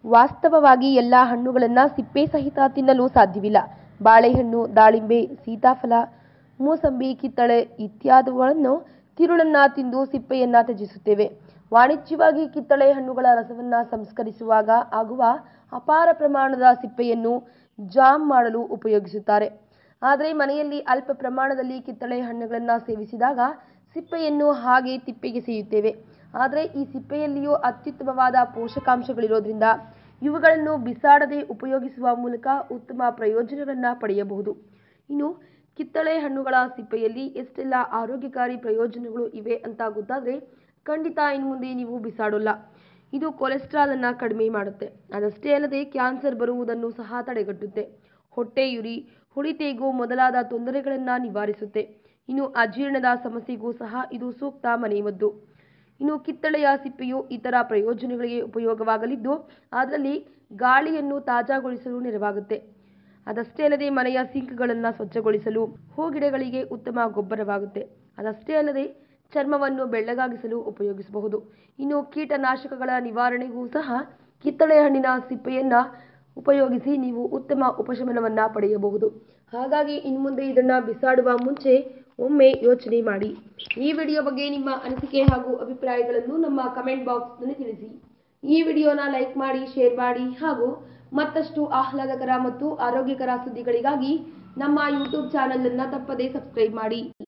ವಾಸ್ತವವಾಗಿ ಎಲ್ಲ ಹಣ್ಣುಗಳನ್ನು ಸಿಪ್ಪೆ ಸಹಿತ ತಿನ್ನಲು ಸಾಧ್ಯವಿಲ್ಲ ಬಾಳೆಹಣ್ಣು ದಾಳಿಂಬೆ ಸೀತಾಫಲ ಮೂಸಂಬಿ ಕಿತ್ತಳೆ ಇತ್ಯಾದಿಗಳನ್ನು ತಿರುಳನ್ನ ತಿಂದು ಸಿಪ್ಪೆಯನ್ನ ತ್ಯಜಿಸುತ್ತೇವೆ ವಾಣಿಜ್ಯವಾಗಿ ಕಿತ್ತಳೆ ಹಣ್ಣುಗಳ ರಸವನ್ನ ಸಂಸ್ಕರಿಸುವಾಗ ಆಗುವ ಅಪಾರ ಪ್ರಮಾಣದ ಸಿಪ್ಪೆಯನ್ನು ಜಾಮ್ ಮಾಡಲು ಉಪಯೋಗಿಸುತ್ತಾರೆ ಆದರೆ ಮನೆಯಲ್ಲಿ ಅಲ್ಪ ಪ್ರಮಾಣದಲ್ಲಿ ಕಿತ್ತಳೆ ಹಣ್ಣುಗಳನ್ನು ಸೇವಿಸಿದಾಗ ಸಿಪ್ಪೆಯನ್ನು ಹಾಗೆ ತಿಪ್ಪೆಗೆಸೆಯುತ್ತೇವೆ ಆದರೆ ಈ ಸಿಪ್ಪೆಯಲ್ಲಿಯೂ ಅತ್ಯುತ್ತಮವಾದ ಪೋಷಕಾಂಶಗಳಿರೋದ್ರಿಂದ ಇವುಗಳನ್ನು ಬಿಸಾಡದೆ ಉಪಯೋಗಿಸುವ ಮೂಲಕ ಉತ್ತಮ ಪ್ರಯೋಜನವನ್ನು ಪಡೆಯಬಹುದು ಇನ್ನು ಕಿತ್ತಳೆ ಹಣ್ಣುಗಳ ಸಿಪ್ಪೆಯಲ್ಲಿ ಎಷ್ಟೆಲ್ಲ ಆರೋಗ್ಯಕಾರಿ ಪ್ರಯೋಜನಗಳು ಇವೆ ಅಂತ ಗೊತ್ತಾದರೆ ಖಂಡಿತ ಇನ್ನು ಮುಂದೆ ನೀವು ಬಿಸಾಡೋಲ್ಲ ಇದು ಕೊಲೆಸ್ಟ್ರಾಲ್ ಅನ್ನ ಕಡಿಮೆ ಮಾಡುತ್ತೆ ಅದಷ್ಟೇ ಅಲ್ಲದೆ ಕ್ಯಾನ್ಸರ್ ಬರುವುದನ್ನು ಸಹ ತಡೆಗಟ್ಟುತ್ತೆ ಹೊಟ್ಟೆಯುರಿ ಹುಳಿತೇಗು ಮೊದಲಾದ ತೊಂದರೆಗಳನ್ನು ನಿವಾರಿಸುತ್ತೆ ಇನ್ನು ಅಜೀರ್ಣದ ಸಮಸ್ಯೆಗೂ ಸಹ ಇದು ಸೂಕ್ತ ಮನೆಮದ್ದು ಇನ್ನು ಕಿತ್ತಳೆಯ ಸಿಪ್ಪೆಯು ಇತರ ಪ್ರಯೋಜನಗಳಿಗೆ ಉಪಯೋಗವಾಗಲಿದ್ದು ಅದರಲ್ಲಿ ಗಾಳಿಯನ್ನು ತಾಜಾಗೊಳಿಸಲು ನೆರವಾಗುತ್ತೆ ಅದಷ್ಟೇ ಅಲ್ಲದೆ ಮನೆಯ ಸಿಂಕ್ಗಳನ್ನು ಸ್ವಚ್ಛಗೊಳಿಸಲು ಹೂಗಿಡಗಳಿಗೆ ಉತ್ತಮ ಗೊಬ್ಬರವಾಗುತ್ತೆ ಅದಷ್ಟೇ ಅಲ್ಲದೆ ಚರ್ಮವನ್ನು ಬೆಳ್ಳಗಾಗಿಸಲು ಉಪಯೋಗಿಸಬಹುದು ಇನ್ನು ಕೀಟನಾಶಕಗಳ ನಿವಾರಣೆಗೂ ಸಹ ಕಿತ್ತಳೆ ಹಣ್ಣಿನ ಸಿಪ್ಪೆಯನ್ನ ಉಪಯೋಗಿಸಿ ನೀವು ಉತ್ತಮ ಉಪಶಮನವನ್ನ ಪಡೆಯಬಹುದು ಹಾಗಾಗಿ ಇನ್ನು ಮುಂದೆ ಇದನ್ನ ಬಿಸಾಡುವ ಮುಂಚೆ ಒಮ್ಮೆ ಯೋಚನೆ ಮಾಡಿ ಈ ವಿಡಿಯೋ ಬಗ್ಗೆ ನಿಮ್ಮ ಅನಿಸಿಕೆ ಹಾಗೂ ಅಭಿಪ್ರಾಯಗಳನ್ನು ನಮ್ಮ ಕಮೆಂಟ್ ಬಾಕ್ಸ್ನಲ್ಲಿ ತಿಳಿಸಿ ಈ ವಿಡಿಯೋನ ಲೈಕ್ ಮಾಡಿ ಶೇರ್ ಮಾಡಿ ಹಾಗೂ ಮತ್ತಷ್ಟು ಆಹ್ಲಾದಕರ ಮತ್ತು ಆರೋಗ್ಯಕರ ಸುದ್ದಿಗಳಿಗಾಗಿ ನಮ್ಮ ಯೂಟ್ಯೂಬ್ ಚಾನಲ್ ಅನ್ನ ತಪ್ಪದೇ ಸಬ್ಸ್ಕ್ರೈಬ್ ಮಾಡಿ